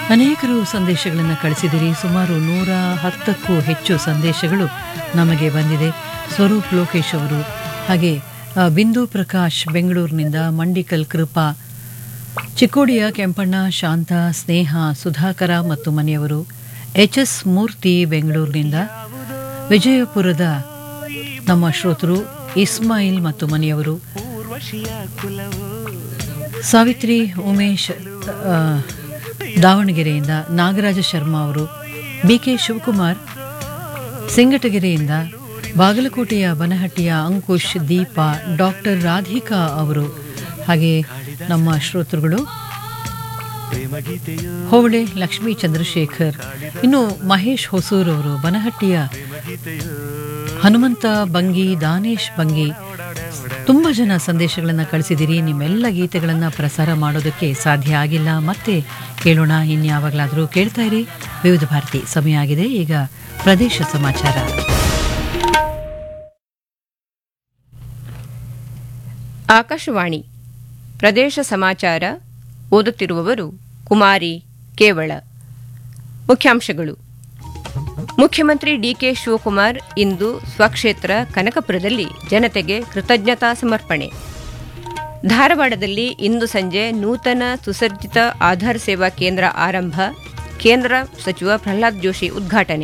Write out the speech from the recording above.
ಅನೇಕರು ಸಂದೇಶಗಳನ್ನು ಕಳಿಸಿದಿರಿ ಸುಮಾರು ನೂರ ಹತ್ತಕ್ಕೂ ಹೆಚ್ಚು ಸಂದೇಶಗಳು ನಮಗೆ ಬಂದಿದೆ ಸ್ವರೂಪ್ ಲೋಕೇಶ್ ಅವರು ಹಾಗೆ ಆ, ಬಿಂದು ಪ್ರಕಾಶ್ ಬೆಂಗಳೂರಿನಿಂದ ಮಂಡಿಕಲ್ ಕೃಪಾ ಚಿಕ್ಕೋಡಿಯ ಕೆಂಪಣ್ಣ ಶಾಂತ ಸ್ನೇಹ ಸುಧಾಕರ ಮತ್ತು ಮನೆಯವರು ಎಚ್ ಎಸ್ ಮೂರ್ತಿ ಬೆಂಗಳೂರಿನಿಂದ ವಿಜಯಪುರದ ನಮ್ಮ ಶ್ರೋತರು ಇಸ್ಮಾಯಿಲ್ ಮತ್ತು ಮನೆಯವರು ಸಾವಿತ್ರಿ ಉಮೇಶ್ ಆ, ದಾವಣಗೆರೆಯಿಂದ ನಾಗರಾಜ ಶರ್ಮಾ ಅವರು ಬಿ ಕೆ ಶಿವಕುಮಾರ್ ಸಿಂಗಟಗೆರೆಯಿಂದ ಬಾಗಲಕೋಟೆಯ ಬನಹಟ್ಟಿಯ ಅಂಕುಶ್ ದೀಪ ಡಾಕ್ಟರ್ ರಾಧಿಕಾ ಅವರು ಹಾಗೆ ನಮ್ಮ ಶ್ರೋತೃಗಳು ಹೋಬಳೆ ಲಕ್ಷ್ಮೀ ಚಂದ್ರಶೇಖರ್ ಇನ್ನು ಮಹೇಶ್ ಹೊಸೂರ್ ಅವರು ಬನಹಟ್ಟಿಯ ಹನುಮಂತ ಬಂಗಿ ದಾನೇಶ್ ಬಂಗಿ ತುಂಬ ಜನ ಸಂದೇಶಗಳನ್ನು ಕಳಿಸಿದಿರಿ ನಿಮ್ಮೆಲ್ಲ ಗೀತೆಗಳನ್ನು ಪ್ರಸಾರ ಮಾಡೋದಕ್ಕೆ ಸಾಧ್ಯ ಆಗಿಲ್ಲ ಮತ್ತೆ ಕೇಳೋಣ ಇನ್ಯಾವಾಗಲಾದರೂ ಕೇಳ್ತಾ ಇರಿ ವಿವಿಧ ಭಾರತಿ ಸಮಯ ಆಗಿದೆ ಈಗ ಪ್ರದೇಶ ಸಮಾಚಾರ ಆಕಾಶವಾಣಿ ಪ್ರದೇಶ ಸಮಾಚಾರ ಓದುತ್ತಿರುವವರು ಕುಮಾರಿ ಕೇವಳ ಮುಖ್ಯಾಂಶಗಳು ಮುಖ್ಯಮಂತ್ರಿ ಡಿಕೆ ಶಿವಕುಮಾರ್ ಇಂದು ಸ್ವಕ್ಷೇತ್ರ ಕನಕಪುರದಲ್ಲಿ ಜನತೆಗೆ ಕೃತಜ್ಞತಾ ಸಮರ್ಪಣೆ ಧಾರವಾಡದಲ್ಲಿ ಇಂದು ಸಂಜೆ ನೂತನ ಸುಸಜ್ಜಿತ ಆಧಾರ್ ಸೇವಾ ಕೇಂದ್ರ ಆರಂಭ ಕೇಂದ್ರ ಸಚಿವ ಪ್ರಹ್ಲಾದ್ ಜೋಶಿ ಉದ್ಘಾಟನೆ